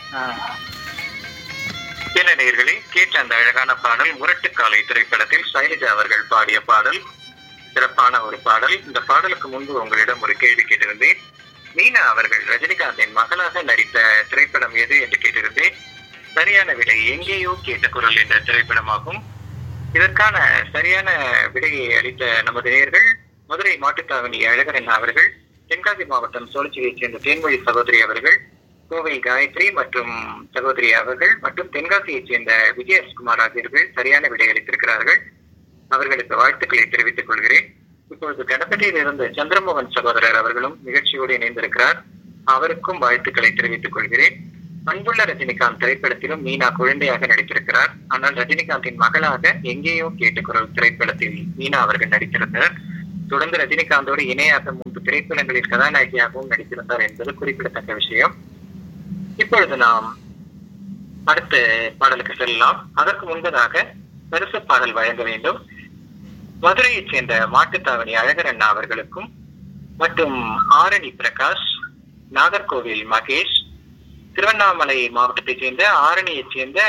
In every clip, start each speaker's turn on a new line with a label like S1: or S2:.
S1: என்ன நேயர்களே கேட்ட அந்த அழகான பாடல் முரட்டுக்காலை திரைப்படத்தில் சைலஜா அவர்கள் பாடிய பாடல் சிறப்பான ஒரு பாடல் இந்த பாடலுக்கு முன்பு உங்களிடம் ஒரு கேள்வி கேட்டிருந்தேன் மீனா அவர்கள் ரஜினிகாந்தின் மகளாக நடித்த திரைப்படம் எது என்று கேட்டிருந்தேன் சரியான விடை எங்கேயோ கேட்ட குரல் என்ற திரைப்படமாகும் இதற்கான சரியான விடையை அளித்த நமது நேயர்கள் மதுரை மாட்டுத்தாவணி அழகரன் அவர்கள் தென்காசி மாவட்டம் சோழச்சியைச் சேர்ந்த தேன்மொழி சகோதரி அவர்கள் கோவை காயத்ரி மற்றும் சகோதரி அவர்கள் மற்றும் தென்காசியைச் சேர்ந்த விஜயகுமார் ஆகியோர்கள் சரியான விடை அளித்திருக்கிறார்கள் அவர்களுக்கு வாழ்த்துக்களை தெரிவித்துக் கொள்கிறேன் இப்பொழுது கணபதியில் இருந்த சந்திரமோகன் சகோதரர் அவர்களும் நிகழ்ச்சியோடு இணைந்திருக்கிறார் அவருக்கும் வாழ்த்துக்களை தெரிவித்துக் கொள்கிறேன் அன்புள்ள ரஜினிகாந்த் திரைப்படத்திலும் மீனா குழந்தையாக நடித்திருக்கிறார் ஆனால் ரஜினிகாந்தின் மகளாக எங்கேயோ கேட்டுக்குரல் திரைப்படத்தில் மீனா அவர்கள் நடித்திருந்தார் தொடர்ந்து ரஜினிகாந்தோடு இணையாக மூன்று திரைப்படங்களில் கதாநாயகியாகவும் நடித்திருந்தார் என்பது குறிப்பிடத்தக்க விஷயம் இப்பொழுது நாம் அடுத்த பாடலுக்கு செல்லலாம் அதற்கு முன்பதாக பரிசு பாடல் வழங்க வேண்டும் மதுரையைச் சேர்ந்த மாட்டுத்தாவணி அழகரண்ணா அவர்களுக்கும் மற்றும் ஆரணி பிரகாஷ் நாகர்கோவில் மகேஷ் திருவண்ணாமலை மாவட்டத்தைச் சேர்ந்த ஆரணியைச் சேர்ந்த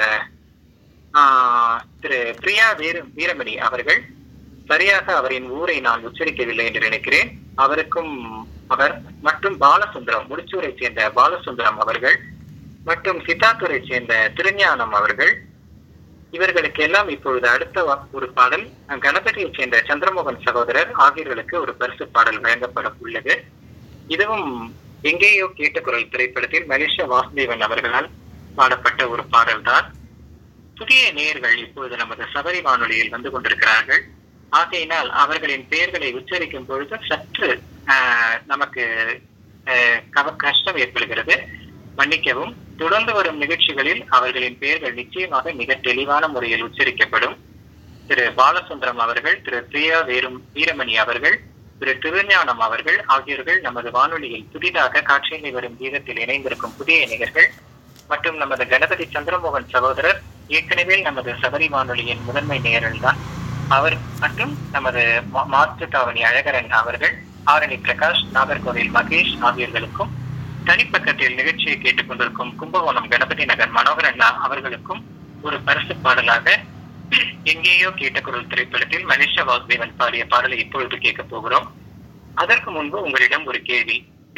S1: ஆஹ், திரு பிரியா வீர வீரமணி அவர்கள் சரியாக அவரின் ஊரை நான் உச்சரிக்கவில்லை என்று நினைக்கிறேன் அவருக்கும் அவர் மற்றும் பாலசுந்தரம் முடிச்சூரைச் சேர்ந்த பாலசுந்தரம் அவர்கள் மற்றும் சித்தாத்தூரை சேர்ந்த திருஞானம் அவர்கள் இவர்களுக்கு எல்லாம் இப்பொழுது அடுத்த வா- ஒரு பாடல் கணபதியைச் சேர்ந்த சந்திரமோகன் சகோதரர் ஆகியோர்களுக்கு ஒரு பரிசு பாடல் வழங்கப்பட உள்ளது இதுவும் எங்கேயோ கேட்ட குரல் திரைப்படத்தில் மலேசியா வாசுதேவன் அவர்களால் பாடப்பட்ட ஒரு பாடல்தான் புதிய நேயர்கள் இப்பொழுது நமது சபரி வானொலியில் வந்து கொண்டிருக்கிறார்கள் ஆகையினால் அவர்களின் பெயர்களை உச்சரிக்கும் பொழுது சற்று ஆஹ், நமக்கு ஆஹ், கவ- கஷ்டம் ஏற்படுகிறது மன்னிக்கவும் தொடர்ந்து வரும் நிகழ்ச்சிகளில் அவர்களின் பெயர்கள் நிச்சயமாக மிக தெளிவான முறையில் உச்சரிக்கப்படும் திரு பாலசுந்தரம் அவர்கள் திரு பிரியா வேரும் வீரமணி அவர்கள் திரு திருஞானம் அவர்கள் ஆகியோர்கள் நமது வானொலியில் புதிதாக காட்சியில் வரும் கீதத்தில் இணைந்திருக்கும் புதிய இணையர்கள் மற்றும் நமது கணபதி சந்திரமோகன் சகோதரர் ஏற்கனவே நமது சபரி வானொலியின் முதன்மை நேயர்கள் தான் அவர் மற்றும் நமது மா- மாற்றுத்தாவணி அழகரன் அவர்கள் ஆரணி பிரகாஷ் நாகர்கோவில் மகேஷ் ஆகியோர்களுக்கும் தனிப்பக்கத்தில் நிகழ்ச்சியை கேட்டுக்கொண்டிருக்கும் கும்பகோணம் கணபதி நகர் மனோகரண்ணா அவர்களுக்கும் ஒரு பரிசு பாடலாக எங்கேயோ கேட்ட குரல் திரைப்படத்தில் மலேசியா வாசுதேவன் பாடிய பாடலை இப்பொழுது கேட்க போகிறோம் அதற்கு முன்பு உங்களிடம் ஒரு கேள்வி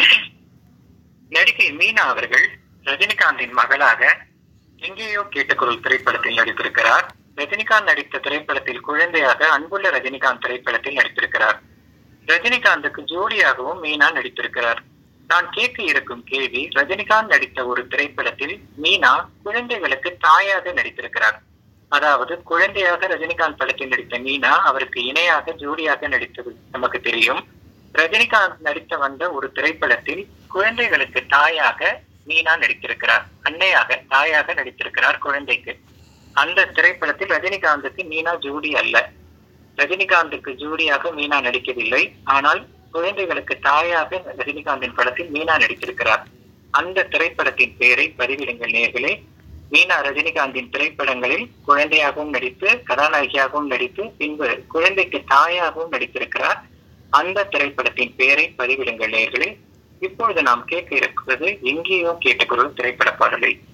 S1: நடிகை மீனா அவர்கள் ரஜினிகாந்தின் மகளாக எங்கேயோ கேட்ட குரல் திரைப்படத்தில் நடித்திருக்கிறார் ரஜினிகாந்த் நடித்த திரைப்படத்தில் குழந்தையாக அன்புள்ள ரஜினிகாந்த் திரைப்படத்தில் நடித்திருக்கிறார் ரஜினிகாந்துக்கு ஜோடியாகவும் மீனா நடித்திருக்கிறார் நான் கேட்க இருக்கும் கேள்வி ரஜினிகாந்த் நடித்த ஒரு திரைப்படத்தில் மீனா குழந்தைகளுக்கு தாயாக நடித்திருக்கிறார் அதாவது குழந்தையாக ரஜினிகாந்த் படத்தில் நடித்த மீனா அவருக்கு இணையாக ஜோடியாக நடித்தது நமக்கு தெரியும் ரஜினிகாந்த் நடித்த வந்த ஒரு திரைப்படத்தில் குழந்தைகளுக்கு தாயாக மீனா நடித்திருக்கிறார் அன்னையாக தாயாக நடித்திருக்கிறார் குழந்தைக்கு அந்த திரைப்படத்தில் ரஜினிகாந்துக்கு மீனா ஜோடி அல்ல ரஜினிகாந்துக்கு ஜோடியாக மீனா நடிக்கவில்லை ஆனால் குழந்தைகளுக்கு தாயாக ரஜினிகாந்தின் படத்தில் மீனா நடித்திருக்கிறார் அந்த திரைப்படத்தின் பெயரை பதிவிடுங்கள் நேர்களே மீனா ரஜினிகாந்தின் திரைப்படங்களில் குழந்தையாகவும் நடித்து கதாநாயகியாகவும் நடித்து பின்பு குழந்தைக்கு தாயாகவும் நடித்திருக்கிறார் அந்த திரைப்படத்தின் பெயரை பதிவிடுங்கள் நேர்களே இப்பொழுது நாம் கேட்க இருக்கிறது எங்கேயோ கேட்ட குரல் திரைப்பட பாடலை